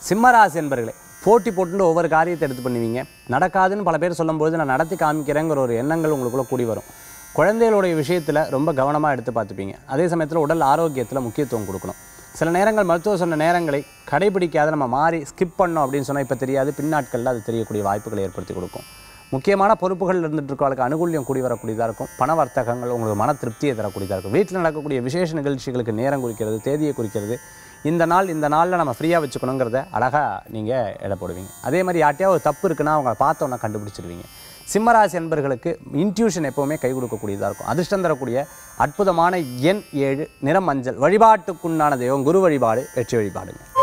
சிம்மராசி என்பர்களே போட்டி போட்டுட்டு ஒவ்வொரு காரியத்தை எடுத்து பண்ணுவீங்க நடக்காதுன்னு பல பேர் சொல்லும்போது நான் நடத்தி காமிக்கிறேங்கிற ஒரு எண்ணங்கள் உங்களுக்குள்ள கூடி வரும் குழந்தைகளுடைய விஷயத்தில் ரொம்ப கவனமாக எடுத்து பார்த்துப்பீங்க அதே சமயத்தில் உடல் ஆரோக்கியத்தில் முக்கியத்துவம் கொடுக்கணும் சில நேரங்கள் மருத்துவர் சொன்ன நேரங்களை கடைபிடிக்காத நம்ம மாறி ஸ்கிப் பண்ணோம் அப்படின்னு சொன்னால் இப்போ தெரியாது பின்னாட்களில் அது தெரியக்கூடிய வாய்ப்புகளை ஏற்படுத்தி கொடுக்கும் முக்கியமான பொறுப்புகள் இருந்துட்டு இருக்கவங்களுக்கு அனுகூல்யம் கூடி வரக்கூடியதாக இருக்கும் பண வர்த்தகங்கள் உங்களுக்கு மன திருப்தியை தரக்கூடியதாக இருக்கும் வீட்டில் நடக்கக்கூடிய விசேஷ நிகழ்ச்சிகளுக்கு நேரம் குறிக்கிறது தேதியை குறிக்கிறது இந்த நாள் இந்த நாளில் நம்ம ஃப்ரீயாக வச்சுக்கணுங்கிறத அழகாக நீங்கள் எடை போடுவீங்க அதே மாதிரி யார்ட்டையா ஒரு தப்பு இருக்குன்னா அவங்க பார்த்தோன்னா கண்டுபிடிச்சிடுவீங்க சிம்மராசி என்பர்களுக்கு இன்ட்யூஷன் எப்போவுமே கை கொடுக்கக்கூடியதாக இருக்கும் அதிர்ஷ்டம் தரக்கூடிய அற்புதமான எண் ஏழு நிறம் மஞ்சள் வழிபாட்டுக்குண்டான தெய்வம் குரு வழிபாடு வெற்றி வழிபாடுங்க